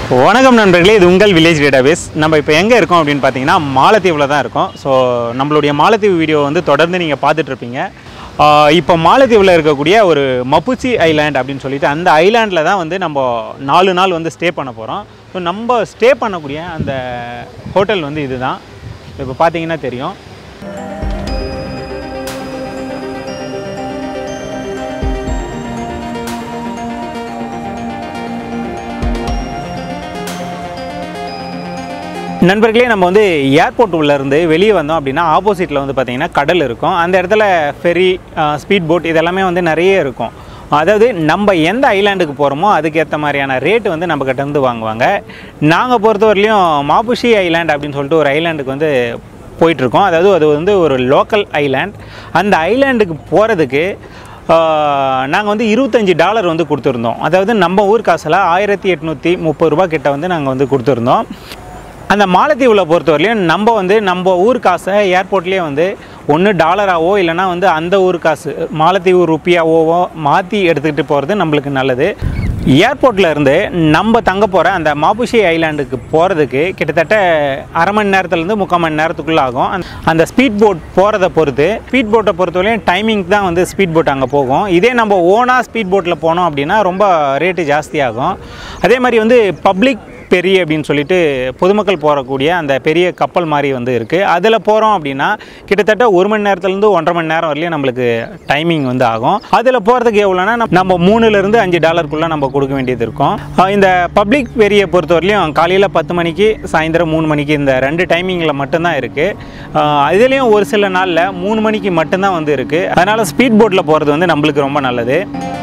வணக்கம் நண்பர்களே இது உங்கள் வில்லேஜ் டேட்டாபேஸ் நம்ம இப்போ எங்கே இருக்கோம் அப்படின்னு பார்த்தீங்கன்னா மாலத்தீவில் தான் இருக்கோம் ஸோ நம்மளுடைய மாலத்தீவு வீடியோ வந்து தொடர்ந்து நீங்கள் பார்த்துட்ருப்பீங்க இப்போ மாலத்தீவில் இருக்கக்கூடிய ஒரு மப்புச்சி ஐலாண்ட் அப்படின்னு சொல்லிட்டு அந்த ஐலாண்டில் தான் வந்து நம்ம நாலு நாள் வந்து ஸ்டே பண்ண போகிறோம் ஸோ நம்ம ஸ்டே பண்ணக்கூடிய அந்த ஹோட்டல் வந்து இதுதான் இப்போ பார்த்தீங்கன்னா தெரியும் நண்பர்களே நம்ம வந்து ஏர்போர்ட் உள்ள இருந்து வெளியே வந்தோம் அப்படின்னா ஆப்போசிட்டில் வந்து பார்த்திங்கன்னா கடல் இருக்கும் அந்த இடத்துல ஃபெரி ஸ்பீட் போட் இதெல்லாமே வந்து நிறைய இருக்கும் அதாவது நம்ம எந்த ஐலாண்டுக்கு போகிறோமோ அதுக்கேற்ற மாதிரியான ரேட்டு வந்து நம்ம கிட்ட இருந்து வாங்குவாங்க நாங்கள் பொறுத்தவரையிலையும் மாபுஷி ஐலாண்ட் அப்படின்னு சொல்லிட்டு ஒரு ஐலாண்டுக்கு வந்து போயிட்டுருக்கோம் அதாவது அது வந்து ஒரு லோக்கல் ஐலாண்ட் அந்த ஐலாண்டுக்கு போகிறதுக்கு நாங்கள் வந்து இருபத்தஞ்சி டாலர் வந்து கொடுத்துருந்தோம் அதாவது நம்ம ஊர் காசில் ஆயிரத்தி எட்நூற்றி முப்பது ரூபா கிட்ட வந்து நாங்கள் வந்து கொடுத்துருந்தோம் அந்த மாலத்தீவில் பொறுத்தவரையிலையும் நம்ம வந்து நம்ம ஊர் காசை ஏர்போர்ட்லேயே வந்து ஒன்று டாலராவோ இல்லைனா வந்து அந்த ஊர் காசு மாலத்தீவு ருப்பியாவோ மாற்றி எடுத்துக்கிட்டு போகிறது நம்மளுக்கு நல்லது ஏர்போர்ட்டில் இருந்து நம்ம தங்க போகிற அந்த மாபுஷி ஐலாண்டுக்கு போகிறதுக்கு கிட்டத்தட்ட அரை மணி நேரத்துலேருந்து முக்கால் மணி நேரத்துக்குள்ளே ஆகும் அந்த- அந்த ஸ்பீட் போட் போகிறத பொறுத்து ஸ்பீட் போட்டை பொறுத்தவரையும் டைமிங் தான் வந்து ஸ்பீட் போட் அங்கே போகும் இதே நம்ம ஓனாக ஸ்பீட் போட்டில் போனோம் அப்படின்னா ரொம்ப ரேட்டு ஜாஸ்தியாகும் அதே மாதிரி வந்து பப்ளிக் பெரிய அப்படின்னு சொல்லிட்டு பொதுமக்கள் போகக்கூடிய அந்த பெரிய கப்பல் மாதிரி வந்து இருக்குது அதில் போகிறோம் அப்படின்னா கிட்டத்தட்ட ஒரு மணி நேரத்துலேருந்து ஒன்றரை மணி நேரம் வரலையும் நம்மளுக்கு டைமிங் வந்து ஆகும் அதில் போகிறதுக்கு எவ்வளோனா நம்ம- நம்ம மூணுலேருந்து அஞ்சு டாலருக்குள்ளே நம்ம கொடுக்க வேண்டியது இருக்கும் அஹ் இந்த பப்ளிக் பெரிய பொறுத்தவரையிலையும் காலையில் பத்து மணிக்கு சாயந்தரம் மூணு மணிக்கு இந்த ரெண்டு டைமிங்கில் மட்டும்தான் இருக்குது இதுலேயும் ஒரு சில நாளில் மூணு மணிக்கு மட்டும்தான் வந்து இருக்குது அதனால் ஸ்பீட் போட்டில் போகிறது வந்து நம்மளுக்கு ரொம்ப நல்லது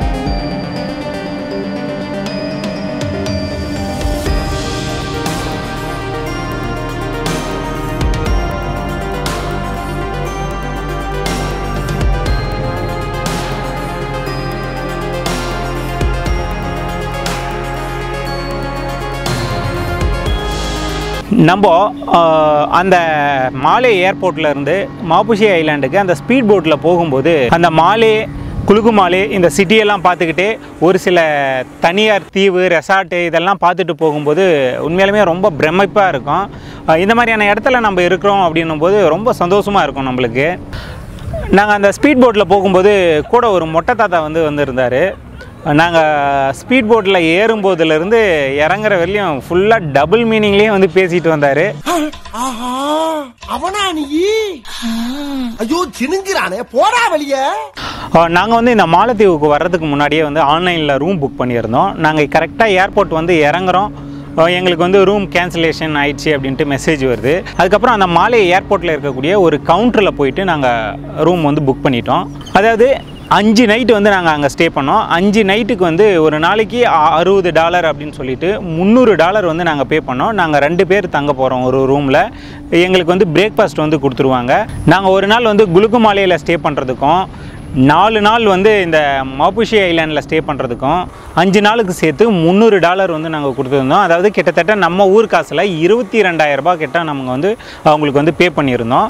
நம்ம ஆஹ், அந்த மாலே ஏர்போர்ட்ல இருந்து மாபுஷி ஐலாண்டுக்கு அந்த ஸ்பீட் போட்டில் போகும்போது அந்த மாலே குலுகுமாலே இந்த சிட்டியெல்லாம் பார்த்துக்கிட்டே ஒரு சில தனியார் தீவு ரெசார்ட்டு இதெல்லாம் பார்த்துட்டு போகும்போது உண்மையாலுமே ரொம்ப பிரமிப்பாக இருக்கும் ஆஹ், இந்த மாதிரியான இடத்துல நம்ம இருக்கிறோம் அப்படின்னும் போது ரொம்ப சந்தோஷமாக இருக்கும் நம்மளுக்கு நாங்கள் அந்த ஸ்பீட் போட்டில் போகும்போது கூட ஒரு மொட்டை தாத்தா வந்து வந்திருந்தார் நாங்கள் ஸ்பீட் போட்டில் ஏறும்போதுலேருந்து இறங்குற வரையும் ஃபுல்லாக டபுள் மீனிங்லேயே வந்து பேசிட்டு வந்தார் ஆஹா அவனா நீ ஐயோ சினுங்கிறானே போடா வெளிய நாங்கள் வந்து இந்த மாலத்தீவுக்கு வர்றதுக்கு முன்னாடியே வந்து ஆன்லைனில் ரூம் புக் பண்ணியிருந்தோம் நாங்கள் கரெக்டாக ஏர்போர்ட் வந்து இறங்குறோம் அஹ் எங்களுக்கு வந்து ரூம் கேன்சலேஷன் ஆயிடுச்சு அப்படின்ட்டு மெசேஜ் வருது அதுக்கப்புறம் அந்த மாலை ஏர்போர்ட்டில் இருக்கக்கூடிய ஒரு கவுண்டரில் போயிட்டு நாங்கள் ரூம் வந்து புக் பண்ணிட்டோம் அதாவது அஞ்சு நைட்டு வந்து நாங்கள் அங்கே ஸ்டே பண்ணோம் அஞ்சு நைட்டுக்கு வந்து ஒரு நாளைக்கு அ- அறுபது டாலர் அப்படின்னு சொல்லிட்டு முந்நூறு டாலர் வந்து நாங்கள் பே பண்ணோம் நாங்கள் ரெண்டு பேர் தங்க போகிறோம் ஒரு ரூமில் எங்களுக்கு வந்து பிரேக்ஃபாஸ்ட் வந்து கொடுத்துருவாங்க நாங்கள் ஒரு நாள் வந்து குலுக்குமாலையில் ஸ்டே பண்ணுறதுக்கும் நாலு நாள் வந்து இந்த மாபுஷி ஐலாண்டில் ஸ்டே பண்ணுறதுக்கும் அஞ்சு நாளுக்கு சேர்த்து முந்நூறு டாலர் வந்து நாங்கள் கொடுத்துருந்தோம் அதாவது கிட்டத்தட்ட நம்ம ஊர் காசில் இருபத்தி ரெண்டாயிரம் ரூபாய் கிட்ட நம்ம வந்து அவங்களுக்கு வந்து பே பண்ணியிருந்தோம்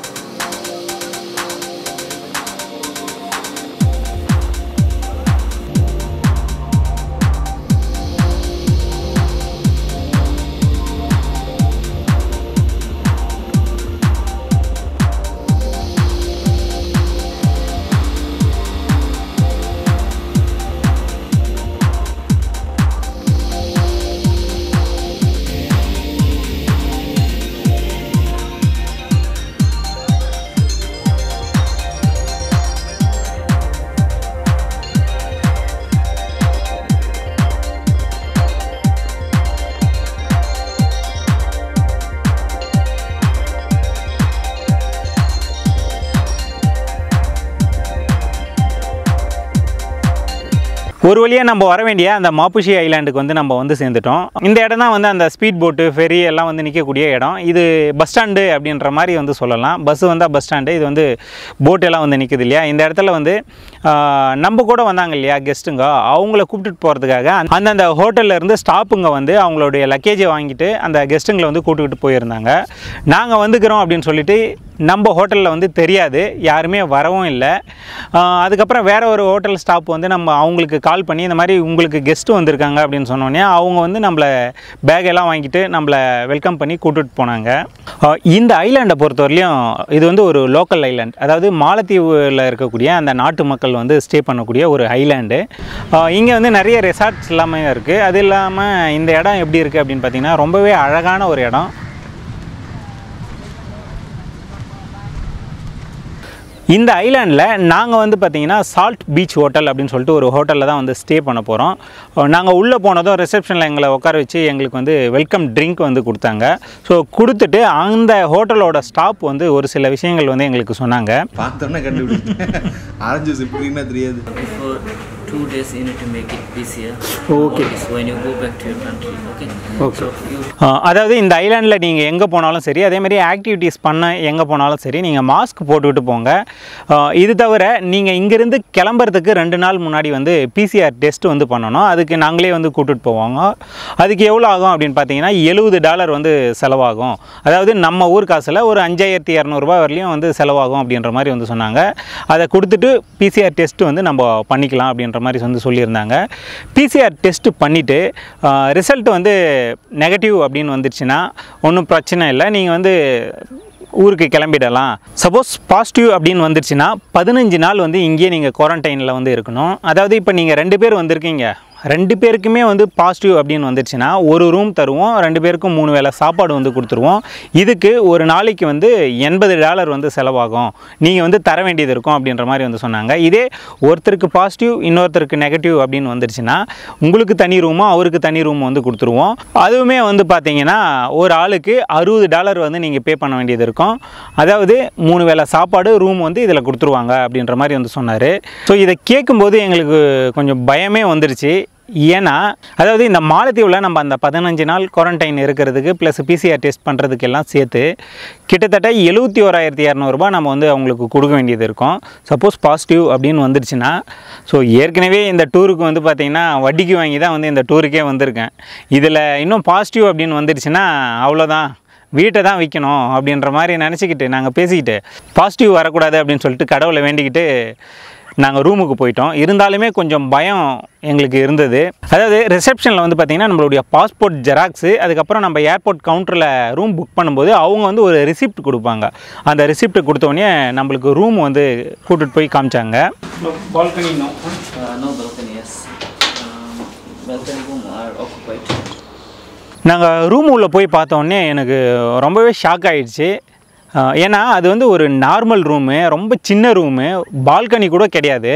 ஒரு வழியாக நம்ம வர வேண்டிய அந்த மாப்புஷி ஐலாண்டுக்கு வந்து நம்ம வந்து சேர்ந்துட்டோம் இந்த இடம் தான் வந்து அந்த ஸ்பீட் போட்டு ஃபெரி எல்லாம் வந்து நிற்கக்கூடிய இடம் இது பஸ் ஸ்டாண்டு அப்படின்ற மாதிரி வந்து சொல்லலாம் பஸ் வந்தால் பஸ் ஸ்டாண்டு இது வந்து போட் எல்லாம் வந்து நிற்குது இல்லையா இந்த இடத்துல வந்து ஆஹ், நம்ம கூட வந்தாங்க இல்லையா கெஸ்ட்டுங்க அவங்கள கூப்பிட்டுட்டு போகிறதுக்காக அந்தந்த ஹோட்டல்ல இருந்து ஸ்டாப்புங்க வந்து அவங்களுடைய லக்கேஜை வாங்கிட்டு அந்த கெஸ்ட்டுங்களை வந்து கூப்பிட்டுக்கிட்டு போயிருந்தாங்க நாங்கள் வந்துக்கிறோம் அப்படின்னு சொல்லிட்டு நம்ம ஹோட்டலில் வந்து தெரியாது யாருமே வரவும் இல்லை ஆஹ் அதுக்கப்புறம் வேற ஒரு ஹோட்டல் ஸ்டாப் வந்து நம்ம அவங்களுக்கு கால் பண்ணி இந்த மாதிரி உங்களுக்கு கெஸ்ட்டு வந்திருக்காங்க அப்படின்னு சொன்னோடனே அவங்க வந்து நம்மளை பேக் எல்லாம் வாங்கிட்டு நம்மளை வெல்கம் பண்ணி கூட்டிட்டு போனாங்க ஆஹ் இந்த ஐலாண்டை பொறுத்தவரையிலையும் இது வந்து ஒரு லோக்கல் ஐலாண்ட் அதாவது மாலத்தீவில் இருக்கக்கூடிய அந்த நாட்டு மக்கள் வந்து ஸ்டே பண்ணக்கூடிய ஒரு ஐலாண்டு இங்கே வந்து நிறைய ரெசார்ட்ஸ் எல்லாமே இருக்குது அது இல்லாமல் இந்த இடம் எப்படி இருக்குது அப்படின்னு பார்த்தீங்கன்னா ரொம்பவே அழகான ஒரு இடம் இந்த ஐலாண்டில் நாங்கள் வந்து பார்த்தீங்கன்னா சால்ட் பீச் ஹோட்டல் அப்படின்னு சொல்லிட்டு ஒரு ஹோட்டலில் தான் வந்து ஸ்டே பண்ண போகிறோம் நாங்கள் உள்ளே போனதும் ரிசப்ஷனில் எங்களை உட்கார வச்சு எங்களுக்கு வந்து வெல்கம் ட்ரிங்க் வந்து கொடுத்தாங்க ஸோ கொடுத்துட்டு அந்த ஹோட்டலோட ஸ்டாப் வந்து ஒரு சில விஷயங்கள் வந்து எங்களுக்கு சொன்னாங்க பார்த்தோன்னே கண்டுபிடிச்சேன் ஆரஞ்சு ஜூஸ் எப்படின்னா தெரியாது Before two days, you need to make it PCR. Okay. Or when you go back to your country. Okay. Okay. So you ஆஹ் அதாவது இந்த ஐலாண்டில் நீங்கள் எங்கே போனாலும் சரி அதே மாதிரி ஆக்டிவிட்டீஸ் பண்ண எங்கே போனாலும் சரி நீங்கள் மாஸ்க் போட்டுக்கிட்டு போங்க ஆஹ் இது தவிர நீங்கள் இங்கேருந்து கிளம்புறதுக்கு ரெண்டு நாள் முன்னாடி வந்து பிசிஆர் டெஸ்ட் வந்து பண்ணணும் அதுக்கு நாங்களே வந்து கூட்டிட்டு போவாங்க அதுக்கு எவ்வளோ ஆகும் அப்படின்னு பார்த்தீங்கன்னா எழுபது டாலர் வந்து செலவாகும் அதாவது நம்ம ஊர் காசில் ஒரு அஞ்சாயிரத்தி இரநூறுபா வரலையும் வந்து செலவாகும் அப்படின்ற மாதிரி வந்து சொன்னாங்க அதை கொடுத்துட்டு பிசிஆர் டெஸ்ட் வந்து நம்ம பண்ணிக்கலாம் அப்படின்ற மாதிரி வந்து சொல்லியிருந்தாங்க பிசிஆர் டெஸ்ட் பண்ணிவிட்டு ரிசல்ட் வந்து நெகட்டிவ் அப்படின்னு வந்துருச்சுன்னா ஒன்றும் பிரச்சனை இல்லை நீங்கள் வந்து ஊருக்கு கிளம்பிடலாம் சப்போஸ் பாசிட்டிவ் அப்படின்னு வந்துருச்சுன்னா பதினஞ்சு நாள் வந்து இங்கேயே நீங்கள் குவாரண்டைனில் வந்து இருக்கணும் அதாவது இப்போ நீங்கள் ரெண்டு பேர் வந்திருக்கீங்க ரெண்டு பேருக்குமே வந்து பாசிட்டிவ் அப்படின்னு வந்துருச்சுன்னா ஒரு ரூம் தருவோம் ரெண்டு பேருக்கும் மூணு வேளை சாப்பாடு வந்து கொடுத்துருவோம் இதுக்கு ஒரு நாளைக்கு வந்து எண்பது டாலர் வந்து செலவாகும் நீங்கள் வந்து தர வேண்டியது இருக்கும் அப்படின்ற மாதிரி வந்து சொன்னாங்க இதே ஒருத்தருக்கு பாசிட்டிவ் இன்னொருத்தருக்கு நெகட்டிவ் அப்படின்னு வந்துருச்சுன்னா உங்களுக்கு தனி ரூமும் அவருக்கு தனி ரூம் வந்து கொடுத்துருவோம் அதுவுமே வந்து பார்த்தீங்கன்னா ஒரு ஆளுக்கு அறுபது டாலர் வந்து நீங்கள் பே பண்ண வேண்டியது இருக்கும் அதாவது மூணு வேளை சாப்பாடு ரூம் வந்து இதில் கொடுத்துருவாங்க அப்படின்ற மாதிரி வந்து சொன்னார் ஸோ இதை கேட்கும்போது எங்களுக்கு கொஞ்சம் பயமே வந்துருச்சு ஏன்னா அதாவது இந்த மாலத்தீவில் நம்ம அந்த பதினஞ்சு நாள் குவாரண்டைன் இருக்கிறதுக்கு ப்ளஸ் பிசிஆர் டெஸ்ட் பண்ணுறதுக்கு எல்லாம் சேர்த்து கிட்டத்தட்ட எழுபத்தி ஓராயிரத்தி இரநூறுபா நம்ம வந்து அவங்களுக்கு கொடுக்க வேண்டியது இருக்கும் சப்போஸ் பாசிட்டிவ் அப்படின்னு வந்துருச்சுன்னா ஸோ ஏற்கனவே இந்த டூருக்கு வந்து பார்த்திங்கன்னா வட்டிக்கு வாங்கி தான் வந்து இந்த டூருக்கே வந்திருக்கேன் இதில் இன்னும் பாசிட்டிவ் அப்படின்னு வந்துருச்சுன்னா அவ்வளோதான் வீட்டை தான் விற்கணும் அப்படின்ற மாதிரி நினச்சிக்கிட்டு நாங்கள் பேசிக்கிட்டு பாசிட்டிவ் வரக்கூடாது அப்படின்னு சொல்லிட்டு கடவுளை வேண்டிக்கிட்டு நாங்கள் ரூமுக்கு போயிட்டோம் இருந்தாலுமே கொஞ்சம் பயம் எங்களுக்கு இருந்தது அதாவது ரிசப்ஷனில் வந்து பார்த்திங்கன்னா நம்மளுடைய பாஸ்போர்ட் ஜெராக்ஸு அதுக்கப்புறம் நம்ம ஏர்போர்ட் கவுண்டரில் ரூம் புக் பண்ணும்போது அவங்க வந்து ஒரு ரிசிப்ட் கொடுப்பாங்க அந்த ரிசிப்ட் கொடுத்தோடனே நம்மளுக்கு ரூம் வந்து கூட்டிகிட்டு போய் காமிச்சாங்க balcony uh, no balcony. Yes. Um, balcony room are occupied. நாங்கள் ரூம் உள்ளே போய் பார்த்தோன்னே எனக்கு ரொம்பவே ஷாக் ஆயிடுச்சு அஹ் ஏன்னா அது வந்து ஒரு நார்மல் ரூமு ரொம்ப சின்ன ரூமு பால்கனி கூட கிடையாது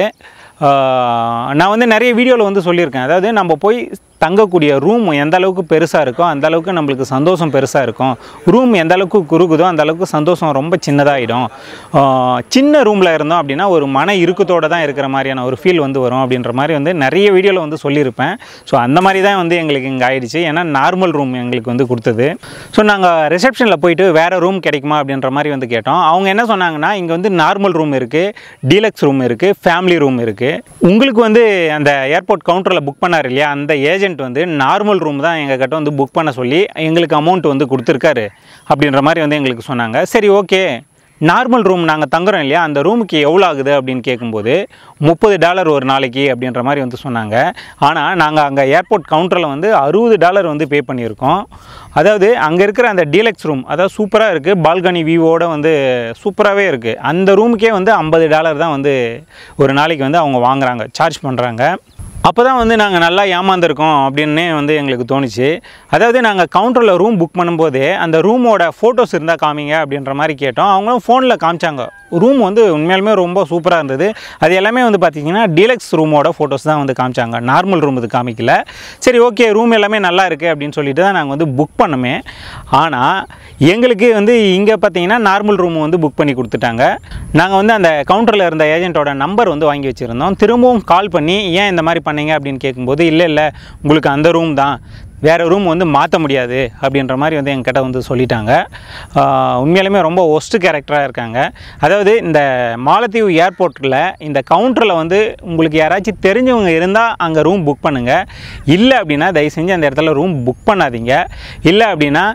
அஹ் நான் வந்து நிறைய வீடியோவில் வந்து சொல்லியிருக்கேன் அதாவது நம்ம போய் தங்கக்கூடிய ரூம் எந்த அளவுக்கு பெருசாக இருக்கோ அந்த அளவுக்கு நம்மளுக்கு சந்தோஷம் பெருசாக இருக்கும் ரூம் எந்த அளவுக்கு குறுகுதோ அந்த அளவுக்கு சந்தோஷம் ரொம்ப சின்னதாகிடும் சின்ன ரூமில் இருந்தோம் அப்படின்னா ஒரு மன இறுக்கத்தோடு தான் இருக்கிற மாதிரியான ஒரு ஃபீல் வந்து வரும் அப்படின்ற மாதிரி வந்து நிறைய வீடியோவில் வந்து சொல்லியிருப்பேன் ஸோ அந்த மாதிரி தான் வந்து எங்களுக்கு இங்கே ஆயிடுச்சு ஏன்னா நார்மல் ரூம் எங்களுக்கு வந்து கொடுத்தது ஸோ நாங்கள் ரிசப்ஷனில் போயிட்டு வேறு ரூம் கிடைக்குமா அப்படின்ற மாதிரி வந்து கேட்டோம் அவங்க என்ன சொன்னாங்கன்னா இங்கே வந்து நார்மல் ரூம் இருக்குது டீலக்ஸ் ரூம் இருக்குது ஃபேமிலி ரூம் இருக்குது உங்களுக்கு வந்து அந்த ஏர்போர்ட் கவுண்டரில் புக் பண்ணார் இல்லையா அந்த ஏஜென்ட் வந்து நார்மல் ரூம் தான் எங்கள் கிட்ட வந்து புக் பண்ண சொல்லி எங்களுக்கு அமௌண்ட் வந்து கொடுத்துருக்காரு அப்படின்ற மாதிரி வந்து எங்களுக்கு சொன்னாங்க சரி ஓகே நார்மல் ரூம் நாங்கள் தங்குறோம் இல்லையா அந்த ரூமுக்கு எவ்வளோ ஆகுது அப்படின்னு கேட்கும்போது முப்பது டாலர் ஒரு நாளைக்கு அப்படின்ற மாதிரி வந்து சொன்னாங்க ஆனால் நாங்கள் அங்கே ஏர்போர்ட் கவுண்டரில் வந்து அறுபது டாலர் வந்து பே பண்ணியிருக்கோம் அதாவது அங்கே இருக்கிற அந்த டீலக்ஸ் ரூம் அதாவது சூப்பராக இருக்குது பால்கனி வியூவோட வந்து சூப்பராகவே இருக்குது அந்த ரூமுக்கே வந்து ஐம்பது டாலர் தான் வந்து ஒரு நாளைக்கு வந்து அவங்க வாங்குறாங்க சார்ஜ் பண்ணுறாங்க அப்போ தான் வந்து நாங்கள் நல்லா ஏமாந்துருக்கோம் அப்படின்னு வந்து எங்களுக்கு தோணுச்சு அதாவது நாங்கள் கவுண்டரில் ரூம் புக் பண்ணும்போதே அந்த ரூமோட ஃபோட்டோஸ் இருந்தால் காமிங்க அப்படின்ற மாதிரி கேட்டோம் அவங்களும் ஃபோனில் காமிச்சாங்க ரூம் வந்து உண்மையாலுமே ரொம்ப சூப்பராக இருந்தது அது எல்லாமே வந்து பார்த்திங்கன்னா டீலக்ஸ் ரூமோட ஃபோட்டோஸ் தான் வந்து காமிச்சாங்க நார்மல் ரூம் இது காமிக்கல சரி ஓகே ரூம் எல்லாமே நல்லா இருக்குது அப்படின்னு சொல்லிட்டு தான் நாங்கள் வந்து புக் பண்ணோமே ஆனால் எங்களுக்கு வந்து இங்கே பார்த்தீங்கன்னா நார்மல் ரூம் வந்து புக் பண்ணி கொடுத்துட்டாங்க நாங்கள் வந்து அந்த கவுண்டரில் இருந்த ஏஜென்ட்டோட நம்பர் வந்து வாங்கி வச்சுருந்தோம் திரும்பவும் கால் பண்ணி ஏன் இந்த மாதிரி பண்ணீங்க அப்படின்னு கேட்கும்போது இல்லை இல்லை உங்களுக்கு அந்த ரூம் தான் வேறு ரூம் வந்து மாற்ற முடியாது அப்படின்ற மாதிரி வந்து என்கிட்ட வந்து சொல்லிட்டாங்க ஆஹ் உண்மையாலுமே ரொம்ப ஒஸ்ட்டு கேரக்டராக இருக்காங்க அதாவது இந்த மாலத்தீவு ஏர்போர்ட்டில் இந்த கவுண்டரில் வந்து உங்களுக்கு யாராச்சும் தெரிஞ்சவங்க இருந்தால் அங்கே ரூம் புக் பண்ணுங்கள் இல்லை அப்படின்னா தயவு செஞ்சு அந்த இடத்துல ரூம் புக் பண்ணாதீங்க இல்லை அப்படின்னா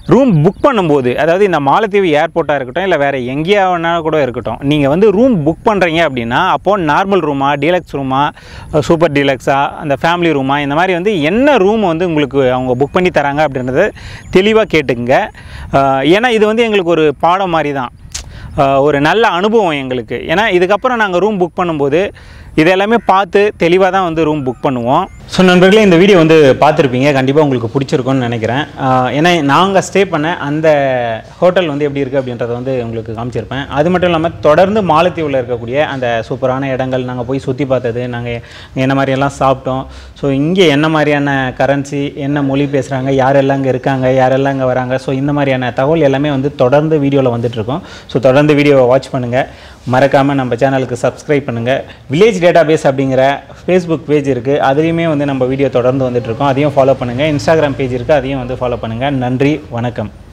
ரூம் புக் பண்ணும்போது அதாவது இந்த மாலத்தீவு ஏர்போர்ட்டாக இருக்கட்டும் இல்லை வேறு எங்கேயா வேணா கூட இருக்கட்டும் நீங்கள் வந்து ரூம் புக் பண்ணுறீங்க அப்படின்னா அப்போது நார்மல் ரூமா டீலக்ஸ் ரூமா சூப்பர் டீலக்ஸா அந்த ஃபேமிலி ரூமா இந்த மாதிரி வந்து என்ன ரூம் வந்து உங்களுக்கு அவங்க புக் பண்ணி தராங்க அப்படின்றத தெளிவாக கேட்டுக்குங்க அஹ் ஏன்னா இது வந்து எங்களுக்கு ஒரு பாடம் மாதிரி தான் அஹ் ஒரு நல்ல அனுபவம் எங்களுக்கு ஏன்னா இதுக்கப்புறம் நாங்கள் ரூம் புக் பண்ணும்போது இது எல்லாமே பார்த்து தெளிவாக தான் வந்து ரூம் புக் பண்ணுவோம் ஸோ நண்பர்களே இந்த வீடியோ வந்து பார்த்துருப்பீங்க கண்டிப்பாக உங்களுக்கு பிடிச்சிருக்கும்னு நினைக்கிறேன் அஹ் ஏன்னா நாங்கள் ஸ்டே பண்ண அந்த ஹோட்டல் வந்து எப்படி இருக்குது அப்படின்றத வந்து உங்களுக்கு காமிச்சிருப்பேன் அது மட்டும் இல்லாமல் தொடர்ந்து மாலத்தீவில் இருக்கக்கூடிய அந்த சூப்பரான இடங்கள் நாங்கள் போய் சுற்றி பார்த்தது நாங்கள் என்ன மாதிரியெல்லாம் சாப்பிட்டோம் ஸோ இங்கே என்ன மாதிரியான கரன்சி என்ன மொழி பேசுகிறாங்க யாரெல்லாம் இங்கே இருக்காங்க யாரெல்லாம் இங்கே வராங்க ஸோ இந்த மாதிரியான தகவல் எல்லாமே வந்து தொடர்ந்து வீடியோவில் வந்துட்டுருக்கோம் ஸோ தொடர்ந்து வீடியோவை வாட்ச் பண்ணுங்கள் மறக்காமல் நம்ம சேனலுக்கு சப்ஸ்கிரைப் பண்ணுங்கள் வில்லேஜ் டேட்டா பேஸ் அப்படிங்கிற ஃபேஸ்புக் பேஜ் இருக்குது அதுலேயுமே வந்து நம்ம வீடியோ தொடர்ந்து வந்துட்டுருக்கோம் அதையும் ஃபாலோ பண்ணுங்கள் இன்ஸ்டாகிராம் பேஜ் இருக்குது அதையும் வந்து ஃபாலோ பண்ணுங்கள் நன்றி வணக்கம்